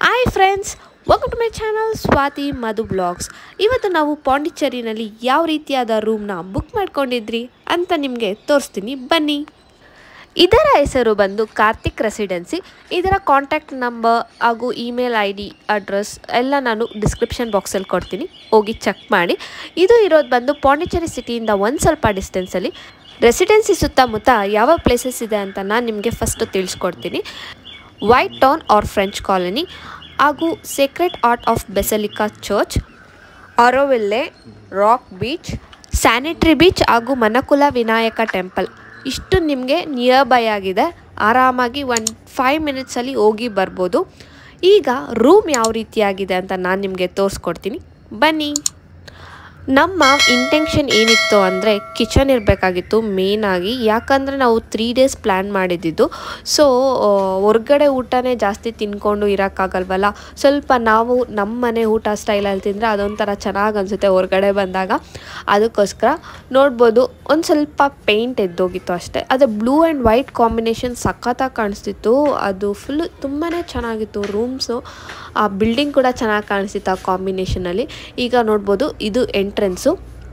hi friends welcome to my channel Swathi Madhu blogs ಇವತ್ತು ನಾವು ಪಾಂಡಿಚೇರಿನಲ್ಲಿ ಯಾವ ರೀತಿಯಾದ ರೂಮ್ನ ಬುಕ್ ಮಾಡ್ಕೊಂಡಿದ್ರಿ ಅಂತ ನಿಮಗೆ ತೋರಿಸ್ತೀನಿ ಬನ್ನಿ ಇದರ ಹೆಸರು ಬಂದು ಕಾರ್ತಿಕ್ ರೆಸಿಡೆನ್ಸಿ ಇದರ ಕಾಂಟ್ಯಾಕ್ಟ್ ನಂಬರ್ ಹಾಗೂ ಇಮೇಲ್ ಐ ಡಿ ಅಡ್ರೆಸ್ ಎಲ್ಲ ನಾನು ಡಿಸ್ಕ್ರಿಪ್ಷನ್ ಬಾಕ್ಸಲ್ಲಿ ಕೊಡ್ತೀನಿ ಹೋಗಿ ಚೆಕ್ ಮಾಡಿ ಇದು ಇರೋದು ಬಂದು ಪಾಂಡಿಚೇರಿ ಸಿಟಿಯಿಂದ ಒಂದು ಸ್ವಲ್ಪ ಡಿಸ್ಟೆನ್ಸಲ್ಲಿ ರೆಸಿಡೆನ್ಸಿ ಸುತ್ತಮುತ್ತ ಯಾವ ಪ್ಲೇಸಸ್ ಇದೆ ಅಂತ ನಾನು ನಿಮಗೆ ಫಸ್ಟು ತಿಳಿಸ್ಕೊಡ್ತೀನಿ white town or French colony ಹಾಗೂ sacred heart of basilica church Auroville rock beach serenity beach ಹಾಗೂ ಮನಕುಲ ವಿನಾಯಕ ಟೆಂಪಲ್ ಇಷ್ಟು ನಿಮಗೆ ನಿಯರ್ ಬೈ ಆಗಿದೆ ಆರಾಮಾಗಿ ಒನ್ ಫೈವ್ ಮಿನಿಟ್ಸಲ್ಲಿ ಹೋಗಿ ಬರ್ಬೋದು ಈಗ ರೂಮ್ ಯಾವ ರೀತಿಯಾಗಿದೆ ಅಂತ ನಾನು ನಿಮಗೆ ತೋರಿಸ್ಕೊಡ್ತೀನಿ ಬನ್ನಿ ನಮ್ಮ ಇಂಟೆನ್ಷನ್ ಏನಿತ್ತು ಅಂದರೆ ಕಿಚನ್ ಇರಬೇಕಾಗಿತ್ತು ಮೇಯ್ನಾಗಿ ಯಾಕಂದರೆ ನಾವು ತ್ರೀ ಡೇಸ್ ಪ್ಲ್ಯಾನ್ ಮಾಡಿದ್ದಿದ್ದು ಸೊ ಹೊರ್ಗಡೆ ಊಟನೇ ಜಾಸ್ತಿ ತಿನ್ಕೊಂಡು ಇರೋಕ್ಕಾಗಲ್ವಲ್ಲ ಸ್ವಲ್ಪ ನಾವು ನಮ್ಮ ಮನೆ ಊಟ ಸ್ಟೈಲಲ್ಲಿ ತಿಂದರೆ ಅದೊಂಥರ ಚೆನ್ನಾಗಿ ಅನಿಸುತ್ತೆ ಹೊರ್ಗಡೆ ಬಂದಾಗ ಅದಕ್ಕೋಸ್ಕರ ನೋಡ್ಬೋದು ಒಂದು ಸ್ವಲ್ಪ ಪೇಂಟ್ ಎದ್ದೋಗಿತ್ತು ಅಷ್ಟೇ ಅದು ಬ್ಲೂ ಆ್ಯಂಡ್ ವೈಟ್ ಕಾಂಬಿನೇಷನ್ ಸಖತ್ತಾಗಿ ಕಾಣಿಸ್ತಿತ್ತು ಅದು ಫುಲ್ ತುಂಬಾ ಚೆನ್ನಾಗಿತ್ತು ರೂಮ್ಸು ಆ ಬಿಲ್ಡಿಂಗ್ ಕೂಡ ಚೆನ್ನಾಗಿ ಕಾಣಿಸ್ತಿತ್ತು ಆ ಕಾಂಬಿನೇಷನಲ್ಲಿ ಈಗ ನೋಡ್ಬೋದು ಇದು ಎಂಟ್ರೆನ್ಸು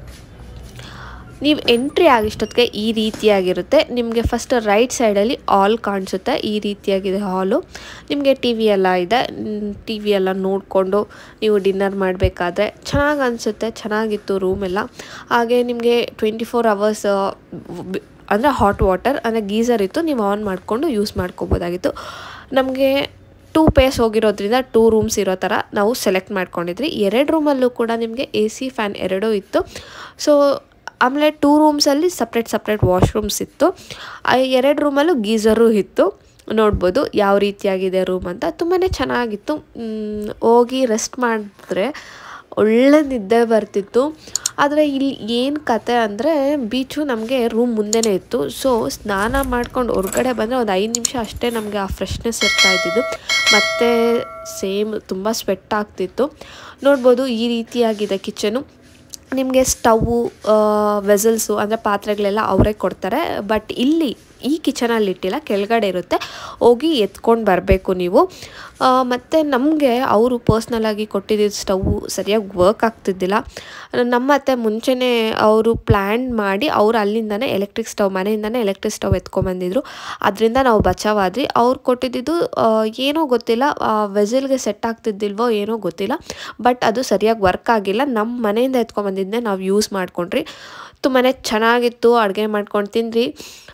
ನೀವು ಎಂಟ್ರಿ ಆಗಿಷ್ಟೊತ್ತಿಗೆ ಈ ರೀತಿಯಾಗಿರುತ್ತೆ ನಿಮಗೆ ಫಸ್ಟ್ ರೈಟ್ ಸೈಡಲ್ಲಿ ಹಾಲ್ ಕಾಣಿಸುತ್ತೆ ಈ ರೀತಿಯಾಗಿದೆ ಹಾಲು ನಿಮಗೆ ಟಿ ವಿ ಎಲ್ಲ ಇದೆ ಟಿ ವಿ ಎಲ್ಲ ನೋಡಿಕೊಂಡು ನೀವು ಡಿನ್ನರ್ ಮಾಡಬೇಕಾದ್ರೆ ಚೆನ್ನಾಗಿ ಅನಿಸುತ್ತೆ ಚೆನ್ನಾಗಿತ್ತು ರೂಮ್ ಎಲ್ಲ ಹಾಗೆ ನಿಮಗೆ ಟ್ವೆಂಟಿ ಫೋರ್ ಅವರ್ಸ್ ಅಂದರೆ ಹಾಟ್ ವಾಟರ್ ಅಂದರೆ ಗೀಸರ್ ಇತ್ತು ನೀವು ಆನ್ ಮಾಡಿಕೊಂಡು ಯೂಸ್ ಮಾಡ್ಕೋಬೋದಾಗಿತ್ತು ನಮಗೆ ಟೂ ಪೇಸ್ ಹೋಗಿರೋದ್ರಿಂದ ಟೂ ರೂಮ್ಸ್ ಇರೋ ಥರ ನಾವು ಸೆಲೆಕ್ಟ್ ಮಾಡ್ಕೊಂಡಿದ್ರಿ ಎರಡು ರೂಮಲ್ಲೂ ಕೂಡ ನಿಮಗೆ ಎ ಸಿ ಫ್ಯಾನ್ ಎರಡೂ ಇತ್ತು ಸೊ ಆಮೇಲೆ ಟೂ ರೂಮ್ಸಲ್ಲಿ ಸಪ್ರೇಟ್ ಸಪ್ರೇಟ್ ವಾಶ್ರೂಮ್ಸ್ ಇತ್ತು ಆ ಎರಡು ರೂಮಲ್ಲೂ ಗೀಝರು ಇತ್ತು ನೋಡ್ಬೋದು ಯಾವ ರೀತಿಯಾಗಿದೆ ರೂಮ್ ಅಂತ ತುಂಬಾ ಚೆನ್ನಾಗಿತ್ತು ಹೋಗಿ ರೆಸ್ಟ್ ಮಾಡಿದ್ರೆ ಒಳ್ಳೆ ನಿದ್ದೆ ಬರ್ತಿತ್ತು ಆದರೆ ಇಲ್ಲಿ ಏನು ಕತೆ ಅಂದರೆ ಬೀಚು ನಮಗೆ ರೂಮ್ ಮುಂದೆನೇ ಇತ್ತು ಸೊ ಸ್ನಾನ ಮಾಡ್ಕೊಂಡು ಹೊರಗಡೆ ಬಂದರೆ ಒಂದು ಐದು ನಿಮಿಷ ಅಷ್ಟೇ ನಮಗೆ ಆ ಫ್ರೆಶ್ನೆಸ್ ಇರ್ತಾ ಇದ್ದಿದ್ದು ಮತ್ತು ಸೇಮ್ ತುಂಬ ಸ್ವೆಟ್ ಆಗ್ತಿತ್ತು ನೋಡ್ಬೋದು ಈ ರೀತಿಯಾಗಿದೆ ಕಿಚನು ನಿಮಗೆ ಸ್ಟವ್ವು ವೆಸಲ್ಸು ಅಂದರೆ ಪಾತ್ರೆಗಳೆಲ್ಲ ಅವರೇ ಕೊಡ್ತಾರೆ ಬಟ್ ಇಲ್ಲಿ ಈ ಕಿಚನಲ್ಲಿ ಇಟ್ಟಿಲ್ಲ ಕೆಳಗಡೆ ಇರುತ್ತೆ ಹೋಗಿ ಎತ್ಕೊಂಡು ಬರಬೇಕು ನೀವು ಮತ್ತು ನಮಗೆ ಅವರು ಪರ್ಸ್ನಲಾಗಿ ಕೊಟ್ಟಿದ್ದ ಸ್ಟವ್ವು ಸರಿಯಾಗಿ ವರ್ಕ್ ಆಗ್ತಿದ್ದಿಲ್ಲ ನಮ್ಮ ಅತ್ತೆ ಮುಂಚೆನೇ ಅವರು ಪ್ಲ್ಯಾನ್ ಮಾಡಿ ಅವರು ಅಲ್ಲಿಂದನೇ ಎಲೆಕ್ಟ್ರಿಕ್ ಸ್ಟವ್ ಮನೆಯಿಂದನೇ ಎಲೆಕ್ಟ್ರಿಕ್ ಸ್ಟವ್ ಎತ್ಕೊಂಬಂದಿದ್ರು ಅದರಿಂದ ನಾವು ಬಚಾವಾದ್ವಿ ಅವ್ರು ಕೊಟ್ಟಿದ್ದು ಏನೋ ಗೊತ್ತಿಲ್ಲ ವೆಸಲ್ಗೆ ಸೆಟ್ ಆಗ್ತಿದ್ದಿಲ್ವೋ ಏನೋ ಗೊತ್ತಿಲ್ಲ ಬಟ್ ಅದು ಸರಿಯಾಗಿ ವರ್ಕ್ ಆಗಿಲ್ಲ ನಮ್ಮ ಮನೆಯಿಂದ ಎತ್ಕೊಂಬಂದಿದ್ದೆ ನಾವು ಯೂಸ್ ಮಾಡ್ಕೊಂಡ್ರಿ ತುಂಬಾ ಚೆನ್ನಾಗಿತ್ತು ಅಡುಗೆ ಮಾಡ್ಕೊಂಡು ತಿಂದ್ರಿ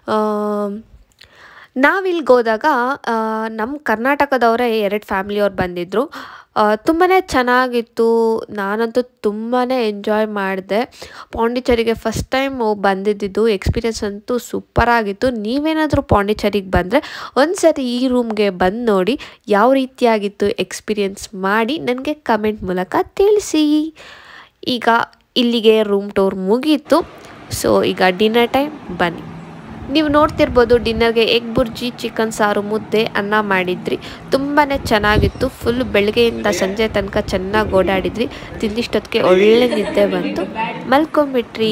ನಾವಿಲ್ಲಿಗೆ ಹೋದಾಗ ನಮ್ಮ ಕರ್ನಾಟಕದವರೇ ಎರಡು ಫ್ಯಾಮಿಲಿಯವ್ರು ಬಂದಿದ್ದರು ತುಂಬಾ ಚೆನ್ನಾಗಿತ್ತು ನಾನಂತೂ ತುಂಬಾ ಎಂಜಾಯ್ ಮಾಡಿದೆ ಪಾಂಡಿಚೇರಿಗೆ ಫಸ್ಟ್ ಟೈಮ್ ಬಂದಿದ್ದು ಎಕ್ಸ್ಪೀರಿಯೆನ್ಸ್ ಅಂತೂ ಸೂಪರಾಗಿತ್ತು ನೀವೇನಾದರೂ ಪಾಂಡಿಚೇರಿಗೆ ಬಂದರೆ ಒಂದು ಸರಿ ಈ ರೂಮ್ಗೆ ಬಂದು ನೋಡಿ ಯಾವ ರೀತಿಯಾಗಿತ್ತು ಎಕ್ಸ್ಪೀರಿಯೆನ್ಸ್ ಮಾಡಿ ನನಗೆ ಕಮೆಂಟ್ ಮೂಲಕ ತಿಳಿಸಿ ಈಗ ಇಲ್ಲಿಗೆ ರೂಮ್ ಟೂರ್ ಮುಗೀತು ಸೊ ಈಗ ಡಿನ್ನರ್ ಟೈಮ್ ಬನ್ನಿ ನೀವು ನೋಡ್ತಿರ್ಬೋದು ಡಿನ್ನರ್ಗೆ ಎಗ್ ಬುರ್ಜಿ ಚಿಕನ್ ಸಾರು ಮುದ್ದೆ ಅನ್ನ ಮಾಡಿದ್ರಿ ತುಂಬಾ ಚೆನ್ನಾಗಿತ್ತು ಫುಲ್ ಬೆಳಗ್ಗೆಯಿಂದ ಸಂಜೆ ತನಕ ಚೆನ್ನಾಗಿ ಓಡಾಡಿದ್ರಿ ತಿಂದಿಷ್ಟೊತ್ತಿಗೆ ಒಳ್ಳೆ ನಿದ್ದೆ ಬಂತು ಮಲ್ಕೊಂಬಿಟ್ರಿ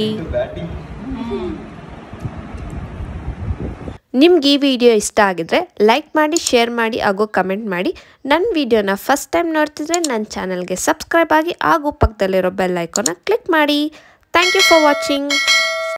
ನಿಮ್ಗೆ ಈ ವಿಡಿಯೋ ಇಷ್ಟ ಆಗಿದ್ರೆ ಲೈಕ್ ಮಾಡಿ ಶೇರ್ ಮಾಡಿ ಹಾಗೂ ಕಮೆಂಟ್ ಮಾಡಿ ನನ್ನ ವಿಡಿಯೋನ ಫಸ್ಟ್ ಟೈಮ್ ನೋಡ್ತಿದ್ರೆ ನನ್ನ ಚಾನಲ್ಗೆ ಸಬ್ಸ್ಕ್ರೈಬ್ ಆಗಿ ಹಾಗೂ ಪಕ್ಕದಲ್ಲಿರೋ ಬೆಲ್ ಐಕಾನ ಕ್ಲಿಕ್ ಮಾಡಿ ಥ್ಯಾಂಕ್ ಯು ಫಾರ್ ವಾಚಿಂಗ್